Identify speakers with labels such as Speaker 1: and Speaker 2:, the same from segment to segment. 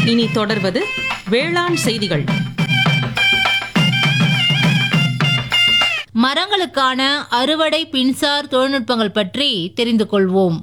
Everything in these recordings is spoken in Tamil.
Speaker 1: இனி தொடர்வது வேளாண் செய்திகள்
Speaker 2: மரங்களுக்கான அறுவடை பின்சார் தொழில்நுட்பங்கள் பற்றி தெரிந்து கொள்வோம்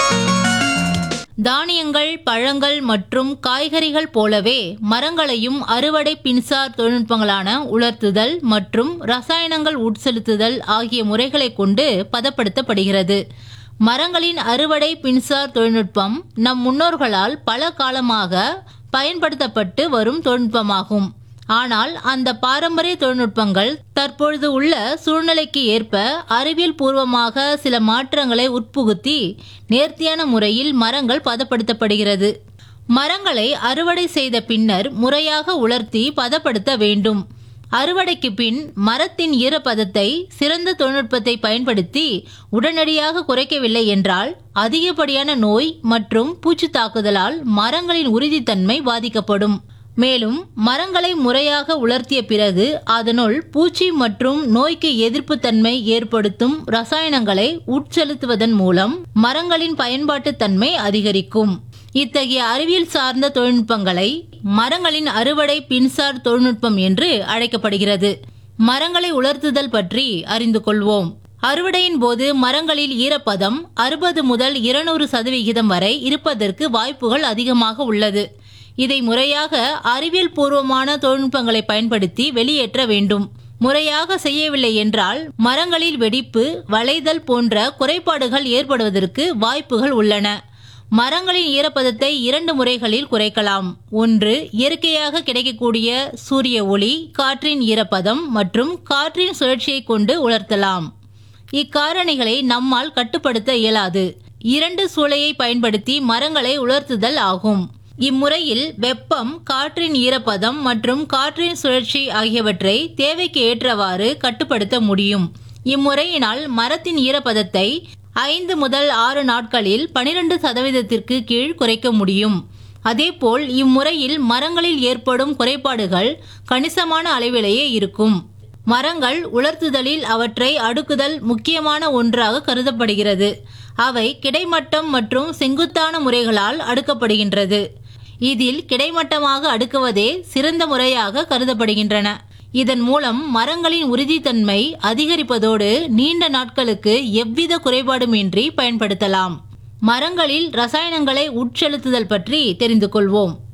Speaker 2: தானியங்கள் பழங்கள் மற்றும் காய்கறிகள் போலவே மரங்களையும் அறுவடை பின்சார் தொழில்நுட்பங்களான உலர்த்துதல் மற்றும் ரசாயனங்கள் உட்செலுத்துதல் ஆகிய முறைகளை கொண்டு பதப்படுத்தப்படுகிறது மரங்களின் அறுவடை பின்சார் தொழில்நுட்பம் நம் முன்னோர்களால் பல காலமாக பயன்படுத்தப்பட்டு வரும் தொழில்நுட்பமாகும் ஆனால் அந்த பாரம்பரிய தொழில்நுட்பங்கள் தற்பொழுது உள்ள சூழ்நிலைக்கு ஏற்ப அறிவியல் பூர்வமாக சில மாற்றங்களை உட்புகுத்தி நேர்த்தியான முறையில் மரங்கள் பதப்படுத்தப்படுகிறது மரங்களை அறுவடை செய்த பின்னர் முறையாக உலர்த்தி பதப்படுத்த வேண்டும் அறுவடைக்கு பின் மரத்தின் ஈரப்பதத்தை சிறந்த தொழில்நுட்பத்தை பயன்படுத்தி உடனடியாக குறைக்கவில்லை என்றால் அதிகப்படியான நோய் மற்றும் பூச்சி தாக்குதலால் மரங்களின் உறுதித்தன்மை பாதிக்கப்படும் மேலும் மரங்களை முறையாக உலர்த்திய பிறகு அதனுள் பூச்சி மற்றும் நோய்க்கு எதிர்ப்பு தன்மை ஏற்படுத்தும் ரசாயனங்களை உட்செலுத்துவதன் மூலம் மரங்களின் பயன்பாட்டு தன்மை அதிகரிக்கும் இத்தகைய அறிவியல் சார்ந்த தொழில்நுட்பங்களை மரங்களின் அறுவடை பின்சார் தொழில்நுட்பம் என்று அழைக்கப்படுகிறது மரங்களை உலர்த்துதல் பற்றி அறிந்து கொள்வோம் அறுவடையின் போது மரங்களில் ஈரப்பதம் அறுபது முதல் இருநூறு சதவிகிதம் வரை இருப்பதற்கு வாய்ப்புகள் அதிகமாக உள்ளது இதை முறையாக அறிவியல் பூர்வமான தொழில்நுட்பங்களை பயன்படுத்தி வெளியேற்ற வேண்டும் முறையாக செய்யவில்லை என்றால் மரங்களில் வெடிப்பு வளைதல் போன்ற குறைபாடுகள் ஏற்படுவதற்கு வாய்ப்புகள் உள்ளன மரங்களின் ஈரப்பதத்தை இரண்டு முறைகளில் குறைக்கலாம் ஒன்று இயற்கையாக கிடைக்கக்கூடிய சூரிய ஒளி காற்றின் ஈரப்பதம் மற்றும் காற்றின் சுழற்சியை கொண்டு உலர்த்தலாம் இக்காரணிகளை நம்மால் கட்டுப்படுத்த இயலாது இரண்டு சூளையை பயன்படுத்தி மரங்களை உலர்த்துதல் ஆகும் இம்முறையில் வெப்பம் காற்றின் ஈரப்பதம் மற்றும் காற்றின் சுழற்சி ஆகியவற்றை தேவைக்கு ஏற்றவாறு கட்டுப்படுத்த முடியும் இம்முறையினால் மரத்தின் ஈரப்பதத்தை ஐந்து முதல் ஆறு நாட்களில் பனிரெண்டு சதவீதத்திற்கு கீழ் குறைக்க முடியும் அதேபோல் இம்முறையில் மரங்களில் ஏற்படும் குறைபாடுகள் கணிசமான அளவிலேயே இருக்கும் மரங்கள் உலர்த்துதலில் அவற்றை அடுக்குதல் முக்கியமான ஒன்றாக கருதப்படுகிறது அவை கிடைமட்டம் மற்றும் செங்குத்தான முறைகளால் அடுக்கப்படுகின்றது இதில் கிடைமட்டமாக அடுக்குவதே சிறந்த முறையாக கருதப்படுகின்றன இதன் மூலம் மரங்களின் உறுதித்தன்மை அதிகரிப்பதோடு நீண்ட நாட்களுக்கு எவ்வித குறைபாடுமின்றி பயன்படுத்தலாம் மரங்களில் ரசாயனங்களை உட்செலுத்துதல் பற்றி தெரிந்து கொள்வோம்